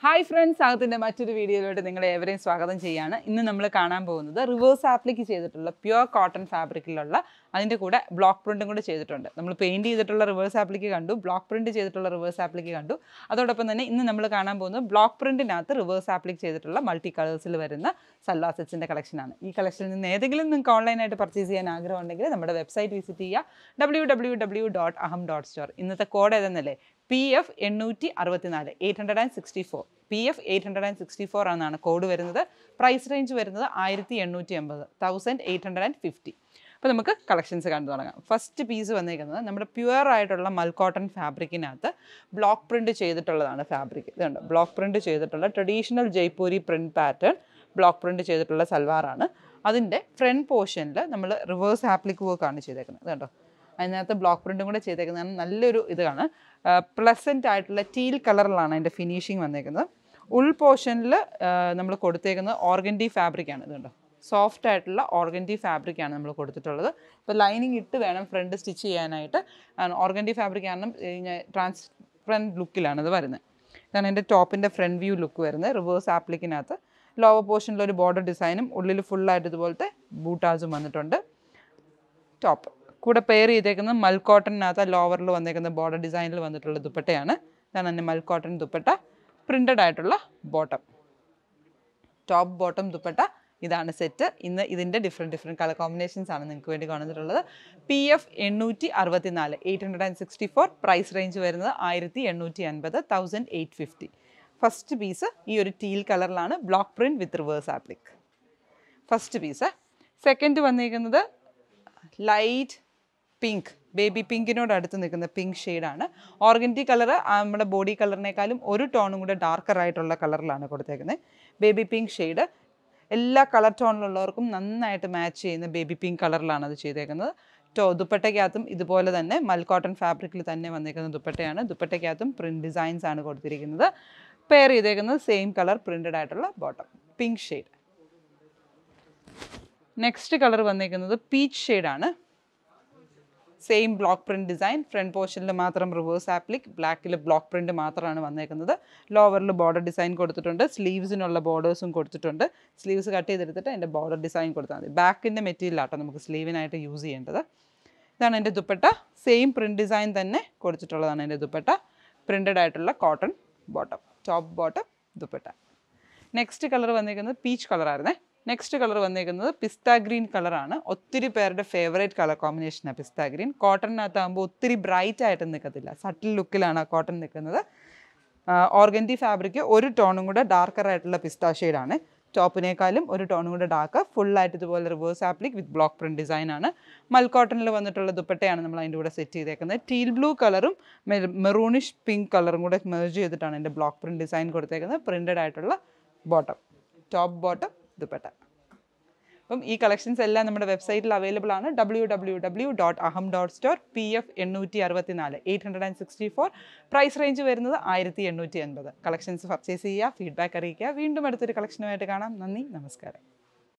hi friends അകത്തിൻ്റെ മറ്റൊരു വീഡിയോയിലോട്ട് നിങ്ങളെ ഏവരെയും സ്വാഗതം ചെയ്യാണ് ഇന്ന് നമ്മൾ കാണാൻ പോകുന്നത് റിവേഴ്സ് ആപ്ലിക്ക് ചെയ്തിട്ടുള്ള പ്യുവർ കോട്ടൺ ഫാബ്രിക്കിലുള്ള അതിൻ്റെ കൂടെ ബ്ലോക്ക് പ്രിൻറ്റും കൂടെ ചെയ്തിട്ടുണ്ട് നമ്മൾ പെയിൻറ്റ് ചെയ്തിട്ടുള്ള റിവേഴ്സ് ആപ്ലിക്ക് കണ്ടു ബ്ലോക്ക് പ്രിൻറ്റ് ചെയ്തിട്ടുള്ള റിവേഴ്സ് ആപ്ലിക്ക് കണ്ടു അതോടൊപ്പം തന്നെ ഇന്ന് നമ്മൾ കാണാൻ പോകുന്നത് ബ്ലോക്ക് പ്രിൻറ്റിനകത്ത് റിവേഴ്സ് ആപ്ലിക്ക് ചെയ്തിട്ടുള്ള മൾട്ടി കളേഴ്സിൽ വരുന്ന സൽവാർ സെറ്റ്സിൻ്റെ കളക്ഷനാണ് ഈ കളക്ഷനിൽ നിന്ന് ഏതെങ്കിലും നിങ്ങൾക്ക് ഓൺലൈനായിട്ട് പർച്ചേസ് ചെയ്യാൻ ആഗ്രഹം ഉണ്ടെങ്കിൽ നമ്മുടെ വെബ്സൈറ്റ് വിസിറ്റ് ചെയ്യുക W W W dot Aham dot store ഇന്നത്തെ കോഡ് ഏതെന്നല്ലേ പി എഫ് എണ്ണൂറ്റി അറുപത്തിനാല് eight hundred and sixty four P F eight hundred and sixty four എന്നാണ് കോഡ് വരുന്നത് പ്രൈസ് റേഞ്ച് വരുന്നത് ആയിരത്തി എണ്ണൂറ്റി എൺപത് thousand eight hundred and fifty അപ്പോൾ നമുക്ക് കളക്ഷൻസ് കണ്ടു തുടങ്ങാം ഫസ്റ്റ് പീസ് വന്നേക്കുന്നത് നമ്മുടെ പ്യുവർ ആയിട്ടുള്ള മൽക്കോട്ടൺ ഫാബ്രിക്കിനകത്ത് ബ്ലോക്ക് പ്രിൻറ്റ് ചെയ്തിട്ടുള്ളതാണ് ഫാബ്രിക് ഇതുണ്ട് ബ്ലോക്ക് പ്രിൻറ്റ് ചെയ്തിട്ടുള്ള traditional Jaipuri print pattern block print ചെയ്തിട്ടുള്ള സൽവാറാണ് അതിൻ്റെ ഫ്രണ്ട് പോർഷനിൽ നമ്മൾ റിവേഴ്സ് ആപ്ലിക് വർക്കാണ് ചെയ്തേക്കുന്നത് ഇത് കണ്ടോ അതിനകത്ത് ബ്ലോക്ക് പ്രിൻറ്റും കൂടെ ചെയ്തേക്കുന്നതാണ് നല്ലൊരു ഇതാണ് പ്ലസൻ്റ് ആയിട്ടുള്ള ടീൽ കളറിലാണ് അതിൻ്റെ ഫിനിഷിങ് വന്നേക്കുന്നത് ഉൾ പോർഷനിൽ നമ്മൾ കൊടുത്തേക്കുന്നത് ഓർഗൻഡി ഫാബ്രിക്കാണ് ഇത് കണ്ടോ സോഫ്റ്റ് ആയിട്ടുള്ള ഓർഗൻഡി ഫാബ്രിക്കാണ് നമ്മൾ കൊടുത്തിട്ടുള്ളത് അപ്പോൾ ലൈനിങ് ഇട്ട് വേണം ഫ്രണ്ട് സ്റ്റിച്ച് ചെയ്യാനായിട്ട് ഓർഗൻഡി ഫാബ്രിക് കാരണം ട്രാൻസ്പെറൻറ്റ് ലുക്കിലാണ് ഇത് വരുന്നത് ഇതാണ് എൻ്റെ ടോപ്പിൻ്റെ ഫ്രണ്ട് വ്യൂ ലുക്ക് വരുന്നത് റിവേഴ്സ് ആപ്ലിക്കിനകത്ത് ലോവർ പോർഷനിൽ ഒരു ബോർഡർ ഡിസൈനും ഉള്ളിൽ ഫുള്ളായിട്ട് ഇതുപോലത്തെ ബൂട്ടാസും വന്നിട്ടുണ്ട് ടോപ്പ് കൂടെ പെയർ ചെയ്തേക്കുന്നത് മൽക്കോട്ടനകത്ത് ലോവറിൽ വന്നേക്കുന്ന ബോർഡർ ഡിസൈനിൽ വന്നിട്ടുള്ള ദുപ്പട്ടയാണ് ഇതാണ് എൻ്റെ മൽക്കോട്ടൺ ദുപ്പട്ട പ്രിൻ്റഡ് ആയിട്ടുള്ള ബോട്ടം ടോപ്പ് ബോട്ടം ദുപ്പട്ട ഇതാണ് സെറ്റ് ഇന്ന് ഇതിൻ്റെ ഡിഫറെൻറ്റ് ഡിഫറെൻറ്റ് കളർ കോമ്പിനേഷൻസ് ആണ് നിങ്ങൾക്ക് വേണ്ടി കാണുന്നിട്ടുള്ളത് പി എഫ് എണ്ണൂറ്റി അറുപത്തിനാല് eight hundred and sixty four price range വരുന്നത് ആയിരത്തി എണ്ണൂറ്റി അൻപത് thousand eight fifty first piece ഈ ഒരു ടീൽ കളറിലാണ് block print with reverse applique first piece second വന്നിരിക്കുന്നത് ലൈറ്റ് പിങ്ക് ബേബി പിങ്കിനോട് അടുത്ത് നിൽക്കുന്ന പിങ്ക് ഷെയ്ഡാണ് ഓർഗൻറ്റി കളർ നമ്മുടെ ബോഡി കളറിനേക്കാളും ഒരു ടോണും കൂടെ ഡാർക്കർ ആയിട്ടുള്ള കളറിലാണ് കൊടുത്തേക്കുന്നത് ബേബി പിങ്ക് ഷെയ്ഡ് എല്ലാ കളർ ടോണിലുള്ളവർക്കും നന്നായിട്ട് മാച്ച് ചെയ്യുന്ന ബേബി പിങ്ക് കളറിലാണ് അത് ചെയ്തേക്കുന്നത് ടോ ദുപ്പട്ടയ്ക്കകത്തും ഇതുപോലെ തന്നെ മൽക്കോട്ടൺ ഫാബ്രിക്കിൽ തന്നെ വന്നേക്കുന്ന ദുപ്പട്ടയാണ് ദുപ്പട്ടയ്ക്കകത്തും പ്രിൻറ്റ് ഡിസൈൻസ് ആണ് കൊടുത്തിരിക്കുന്നത് പെയർ ചെയ്തേക്കുന്നത് സെയിം കളർ പ്രിൻറ്റഡ് ആയിട്ടുള്ള bottom pink shade next colour വന്നേക്കുന്നത് പീച്ച് ഷെയ്ഡാണ് same block print design front പോർഷനിൽ മാത്രം റിവേഴ്സ് ആപ്ലിക് ബ്ലാക്കിൽ ബ്ലോക്ക് പ്രിൻറ്റ് മാത്രമാണ് വന്നേക്കുന്നത് ലോവറിൽ ബോർഡർ ഡിസൈൻ കൊടുത്തിട്ടുണ്ട് സ്ലീവ്സിനുള്ള ബോർഡേഴ്സും കൊടുത്തിട്ടുണ്ട് സ്ലീവ്സ് കട്ട് ചെയ്തെടുത്തിട്ട് അതിൻ്റെ ബോർഡർ ഡിസൈൻ കൊടുത്താൽ മതി ബാക്കിൻ്റെ മെറ്റീരിയലാട്ടോ നമുക്ക് സ്ലീവിനായിട്ട് യൂസ് ചെയ്യേണ്ടത് ഇതാണ് എൻ്റെ ദുപ്പട്ട സെയിം പ്രിൻറ്റ് ഡിസൈൻ തന്നെ കൊടുത്തിട്ടുള്ളതാണ് എൻ്റെ ദുപ്പട്ട പ്രിൻറ്റഡ് ആയിട്ടുള്ള cotton bottom top bottom dupatta next colour വന്നേക്കുന്നത് പീച്ച് കളറായിരുന്നേ നെക്സ്റ്റ് കളർ വന്നേക്കുന്നത് പിസ്ത ഗ്രീൻ കളറാണ് ഒത്തിരി പേരുടെ ഫേവറേറ്റ് കളർ കോമ്പിനേഷനാണ് പിസ്ത ഗ്രീൻ കോട്ടണിനകത്താകുമ്പോൾ ഒത്തിരി ബ്രൈറ്റ് ആയിട്ട് നിൽക്കത്തില്ല സട്ടിൽ ലുക്കിലാണ് ആ കോട്ടൺ നിൽക്കുന്നത് ഓർഗൻറ്റി ഫാബ്രിക് ഒരു ടോണും കൂടെ ഡാർക്കർ ആയിട്ടുള്ള പിസ്ത ഷെയ്ഡാണ് ടോപ്പിനേക്കാളും ഒരു ടോണും കൂടെ ഡാർക്ക് ഫുള്ളായിട്ട് ഇതുപോലെ reverse applique with block print ഡിസൈനാണ് മൽക്കോട്ടണിൽ വന്നിട്ടുള്ള ദുപ്പട്ടയാണ് നമ്മൾ അതിൻ്റെ കൂടെ സെറ്റ് ചെയ്തേക്കുന്നത് ടീൽ ബ്ലൂ കളറും മെറൂണിഷ് പിങ്ക് കളറും കൂടെ മെർജ് ചെയ്തിട്ടാണ് എൻ്റെ ബ്ലോക്ക് പ്രിൻറ്റ് ഡിസൈൻ കൊടുത്തേക്കുന്നത് പ്രിൻറ്റഡ് ആയിട്ടുള്ള ബോട്ടം ടോപ്പ് ബോട്ടം ദുപ്പട്ട അപ്പം ഈ കളക്ഷൻസ് എല്ലാം നമ്മുടെ വെബ്സൈറ്റിൽ അവൈലബിൾ ആണ് W W W dot Aham dot store P F എണ്ണൂറ്റി അറുപത്തിനാല് eight hundred and sixty four price range വരുന്നത് ആയിരത്തി എണ്ണൂറ്റി എൺപത് കളക്ഷൻസ് പർച്ചേസ് ചെയ്യുക ഫീഡ്ബാക്ക് അറിയിക്കുക വീണ്ടും അടുത്തൊരു കളക്ഷനുമായിട്ട് കാണാം നന്ദി നമസ്കാരം